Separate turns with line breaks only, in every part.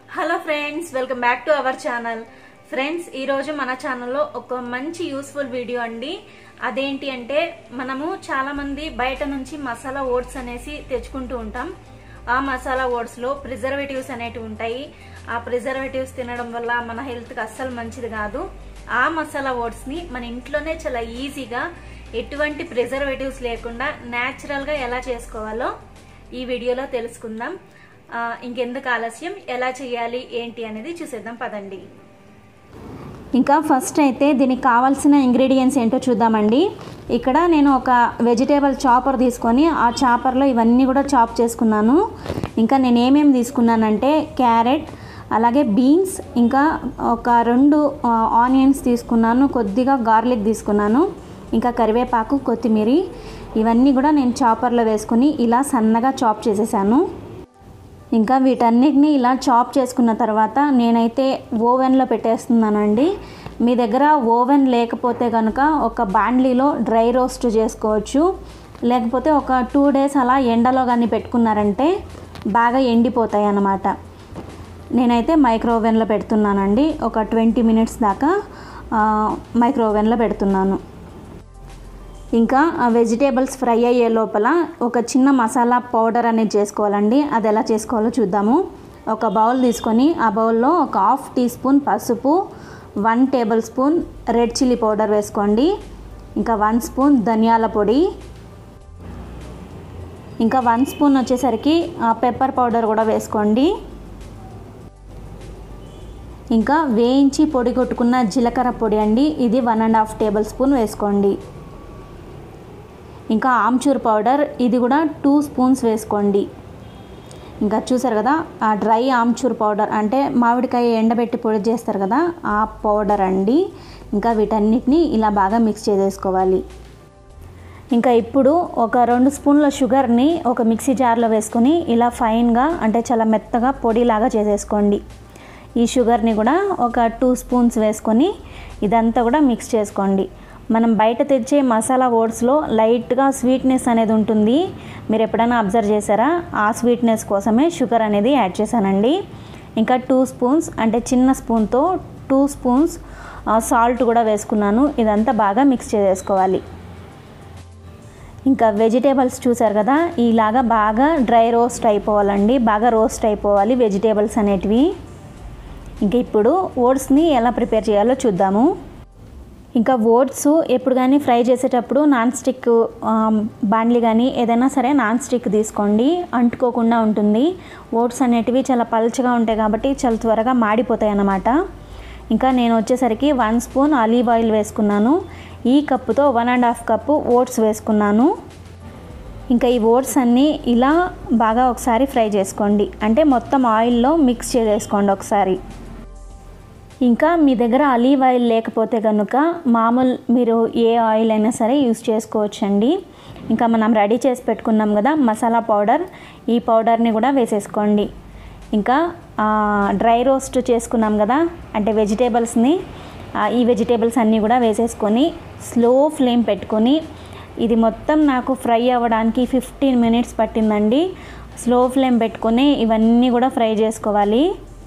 hello friends welcome back to our channel friends ఈరోజు మన ఛానల్లో ఒక మంచి యూస్ఫుల్ వీడియో అండి అదేంటి అంటే మనము చాలా మంది బయట నుంచి మసాలా ఓట్స్ అనేసి తెచ్చుకుంటూ ఉంటాం ఆ మసాలా ఓట్స్ లో ప్రిజర్వేటివ్స్ అనేటివి ఉంటాయి ఆ ప్రిజర్వేటివ్స్ తినడం వల్ల మన హెల్త్ కి అస్సలు మంచిది కాదు ఆ మసాలా ఓట్స్ ని మన ఇంట్లోనే చాలా ఈజీగా ఎటువంటి ప్రిజర్వేటివ్స్ లేకుండా న్యాచురల్ గా ఎలా చేసుకోవాలో ఈ వీడియోలో తెలుసుకుందాం ఆ, ఇంకెందుకు ఆలస్యం ఎలా చేయాలి ఏంటి అనేది చూసేద్దాం పదండి
ఇంకా ఫస్ట్ అయితే దీనికి కావాల్సిన ఇంగ్రీడియంట్స్ ఏంటో చూద్దామండి ఇక్కడ నేను ఒక వెజిటేబుల్ చాపర్ తీసుకొని ఆ చాపర్లో ఇవన్నీ కూడా చాప్ చేసుకున్నాను ఇంకా నేను ఏమేమి తీసుకున్నానంటే క్యారెట్ అలాగే బీన్స్ ఇంకా ఒక రెండు ఆ, ఆనియన్స్ తీసుకున్నాను కొద్దిగా గార్లిక్ తీసుకున్నాను ఇంకా కరివేపాకు కొత్తిమీర ఇవన్నీ కూడా నేను చాపర్లో వేసుకుని ఇలా సన్నగా చాప్ చేసేసాను ఇంకా వీటన్నిటిని ఇలా చాప్ చేసుకున్న తర్వాత నేనైతే ఓవెన్లో పెట్టేస్తున్నానండి మీ దగ్గర ఓవెన్ లేకపోతే కనుక ఒక బాండ్లీలో డ్రై రోస్ట్ చేసుకోవచ్చు లేకపోతే ఒక టూ డేస్ అలా ఎండలో కానీ పెట్టుకున్నారంటే బాగా ఎండిపోతాయి అన్నమాట నేనైతే మైక్రో ఓవెన్లో పెడుతున్నానండి ఒక ట్వంటీ మినిట్స్ దాకా ఆ, మైక్రో ఓవెన్లో పెడుతున్నాను ఇంకా ఆ వెజిటేబుల్స్ ఫ్రై అయ్యే లోపల ఒక చిన్న మసాలా పౌడర్ అనేది చేసుకోవాలండి అది ఎలా చేసుకోవాలో చూద్దాము ఒక బౌల్ తీసుకొని ఆ బౌల్లో ఒక హాఫ్ టీ స్పూన్ పసుపు one tablespoon red chilli powder వేసుకోండి ఇంకా వన్ స్పూన్ ధనియాల పొడి ఇంకా వన్ స్పూన్ వచ్చేసరికి పెప్పర్ పౌడర్ కూడా వేసుకోండి ఇంకా వేయించి పొడి కొట్టుకున్న జీలకర్ర పొడి అండి ఇది one and half tablespoon వేసుకోండి ఇంకా ఆమ్చూర్ పౌడర్ ఇది కూడా టూ స్పూన్స్ వేసుకోండి ఇంకా చూసారు కదా ఆ డ్రై ఆమ్చూర్ పౌడర్ అంటే మామిడికాయ ఎండబెట్టి పొడి చేస్తారు కదా ఆ పౌడర్ అండి ఇంకా వీటన్నిటిని ఇలా బాగా మిక్స్ చేసేసుకోవాలి ఇంకా ఇప్పుడు ఒక రెండు స్పూన్ల షుగర్ని ఒక మిక్సీ జార్లో వేసుకొని ఇలా ఫైన్గా అంటే చాలా మెత్తగా పొడిలాగా చేసేసుకోండి ఈ షుగర్ని కూడా ఒక టూ స్పూన్స్ వేసుకొని ఇదంతా కూడా మిక్స్ చేసుకోండి మనం బయట తెచ్చే మసాలా ఓట్స్లో లైట్గా స్వీట్నెస్ అనేది ఉంటుంది మీరు ఎప్పుడైనా అబ్జర్వ్ చేశారా ఆ స్వీట్నెస్ కోసమే షుగర్ అనేది యాడ్ చేశానండి ఇంకా టూ స్పూన్స్ అంటే చిన్న స్పూన్తో టూ స్పూన్స్ సాల్ట్ కూడా వేసుకున్నాను ఇదంతా బాగా మిక్స్ చేసేసుకోవాలి ఇంకా వెజిటేబుల్స్ చూసారు కదా ఇలాగా బాగా డ్రై రోస్ట్ అయిపోవాలండి బాగా రోస్ట్ అయిపోవాలి వెజిటేబుల్స్ అనేటివి ఇంకా ఇప్పుడు ఓట్స్ని ఎలా ప్రిపేర్ చేయాలో చూద్దాము ఇంకా ఓట్స్ ఎప్పుడు కానీ ఫ్రై చేసేటప్పుడు నాన్ స్టిక్ బాండ్లీ కానీ ఏదైనా సరే నాన్ స్టిక్ తీసుకోండి అంటుకోకుండా ఉంటుంది ఓట్స్ అనేటివి చాలా పల్చగా ఉంటాయి కాబట్టి చాలా త్వరగా మాడిపోతాయి అన్నమాట ఇంకా నేను వచ్చేసరికి వన్ స్పూన్ ఆలివ్ ఆయిల్ వేసుకున్నాను ఈ కప్పుతో one and half cup oats వేసుకున్నాను ఇంకా ఈ ఓట్స్ అన్నీ ఇలా బాగా ఒకసారి ఫ్రై చేసుకోండి అంటే మొత్తం ఆయిల్లో మిక్స్ చేసేసుకోండి ఒకసారి ఇంకా మీ దగ్గర అలీవ్ ఆయిల్ లేకపోతే కనుక మామూలు మీరు ఏ ఆయిల్ అయినా సరే యూస్ చేసుకోవచ్చండి ఇంకా మనం రెడీ చేసి పెట్టుకున్నాం కదా మసాలా పౌడర్ ఈ పౌడర్ని కూడా వేసేసుకోండి ఇంకా ఆ, డ్రై రోస్ట్ చేసుకున్నాం కదా అంటే వెజిటేబుల్స్ని ఆ, ఈ వెజిటేబుల్స్ అన్నీ కూడా వేసేసుకొని స్లో ఫ్లేమ్ పెట్టుకొని ఇది మొత్తం నాకు ఫ్రై అవ్వడానికి ఫిఫ్టీన్ మినిట్స్ పట్టిందండి స్లో ఫ్లేమ్ పెట్టుకొని ఇవన్నీ కూడా ఫ్రై చేసుకోవాలి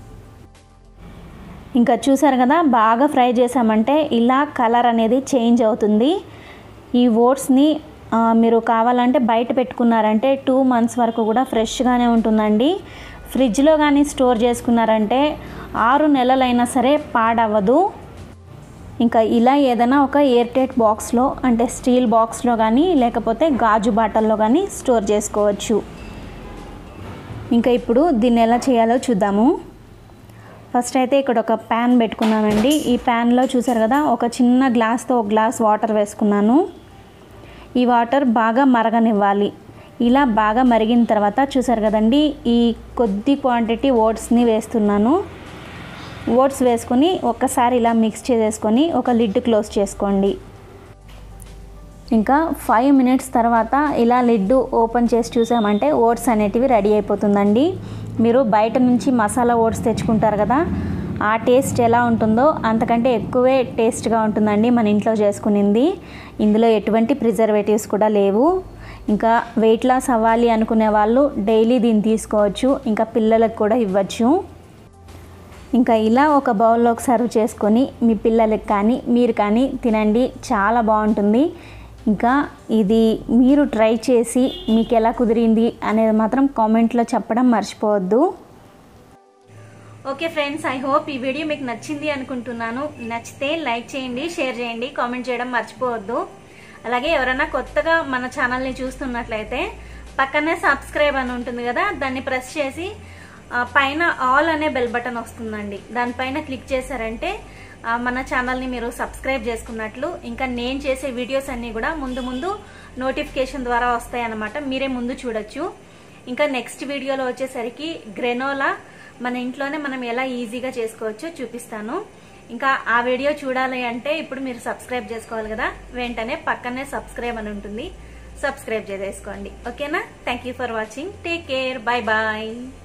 ఇంకా చూసారు కదా బాగా ఫ్రై చేసామంటే ఇలా కలర్ అనేది చేంజ్ అవుతుంది ఈ ఓట్స్ని ఆ, మీరు కావాలంటే బయట పెట్టుకున్నారంటే టూ మంత్స్ వరకు కూడా ఫ్రెష్గానే ఉంటుందండి ఫ్రిడ్జ్లో కానీ స్టోర్ చేసుకున్నారంటే ఆరు నెలలైనా సరే పాడవ్వదు ఇంకా ఇలా ఏదైనా ఒక ఎయిర్ టైట్ బాక్స్లో అంటే స్టీల్ బాక్స్లో కానీ లేకపోతే గాజు బాటల్లో కానీ స్టోర్ చేసుకోవచ్చు ఇంకా ఇప్పుడు దీన్ని ఎలా చేయాలో చూద్దాము ఫస్ట్ అయితే ఇక్కడ ఒక ప్యాన్ పెట్టుకున్నానండి ఈ ప్యాన్లో చూసారు కదా ఒక చిన్న గ్లాస్తో ఒక గ్లాస్ వాటర్ వేసుకున్నాను ఈ వాటర్ బాగా మరగనివ్వాలి ఇలా బాగా మరిగిన తర్వాత చూసారు కదండి ఈ కొద్ది క్వాంటిటీ ఓట్స్ని వేస్తున్నాను ఓట్స్ వేసుకొని ఒక్కసారి ఇలా మిక్స్ చేసేసుకొని ఒక లిడ్ క్లోజ్ చేసుకోండి ఇంకా ఫైవ్ మినిట్స్ తర్వాత ఇలా లిడ్ ఓపెన్ చేసి చూసామంటే ఓట్స్ అనేటివి రెడీ అయిపోతుందండి మీరు బయట నుంచి మసాలా ఓట్స్ తెచ్చుకుంటారు కదా ఆ టేస్ట్ ఎలా ఉంటుందో అంతకంటే ఎక్కువే టేస్ట్గా ఉంటుందండి మన ఇంట్లో చేసుకునింది ఇందులో ఎటువంటి ప్రిజర్వేటివ్స్ కూడా లేవు ఇంకా వెయిట్ లాస్ అవ్వాలి అనుకునే వాళ్ళు డైలీ దీన్ని తీసుకోవచ్చు ఇంకా పిల్లలకు కూడా ఇవ్వచ్చు ఇంకా ఇలా ఒక బౌల్లోకి సర్వ్ చేసుకొని మీ పిల్లలకి కానీ మీరు కానీ తినండి చాలా బాగుంటుంది ఇంకా ఇది మీరు ట్రై చేసి మీకు ఎలా కుదిరింది అనేది మాత్రం కామెంట్లో చెప్పడం మర్చిపోవద్దు
ఓకే ఫ్రెండ్స్ ఐ హోప్ ఈ వీడియో మీకు నచ్చింది అనుకుంటున్నాను నచ్చితే లైక్ చేయండి షేర్ చేయండి కామెంట్ చేయడం మర్చిపోవద్దు అలాగే ఎవరైనా కొత్తగా మన ఛానల్ని చూస్తున్నట్లయితే పక్కనే సబ్స్క్రైబ్ అని ఉంటుంది కదా దాన్ని ప్రెస్ చేసి ఆ, పైన ఆల్ అనే బెల్ బటన్ వస్తుందండి దానిపైన క్లిక్ చేశారంటే ఆ, మన ఛానల్ని మీరు సబ్స్క్రైబ్ చేసుకున్నట్లు ఇంకా నేను చేసే వీడియోస్ అన్నీ కూడా ముందు ముందు నోటిఫికేషన్ ద్వారా వస్తాయి అన్నమాట మీరే ముందు చూడొచ్చు ఇంకా నెక్స్ట్ వీడియోలో వచ్చేసరికి గ్రెనోలా మన ఇంట్లోనే మనం ఎలా ఈజీగా చేసుకోవచ్చో చూపిస్తాను ఇంకా ఆ వీడియో చూడాలి అంటే ఇప్పుడు మీరు సబ్స్క్రైబ్ చేసుకోవాలి కదా వెంటనే పక్కనే సబ్స్క్రైబ్ అని ఉంటుంది సబ్స్క్రైబ్ చేసేసుకోండి ఓకేనా thank for watching take care bye bye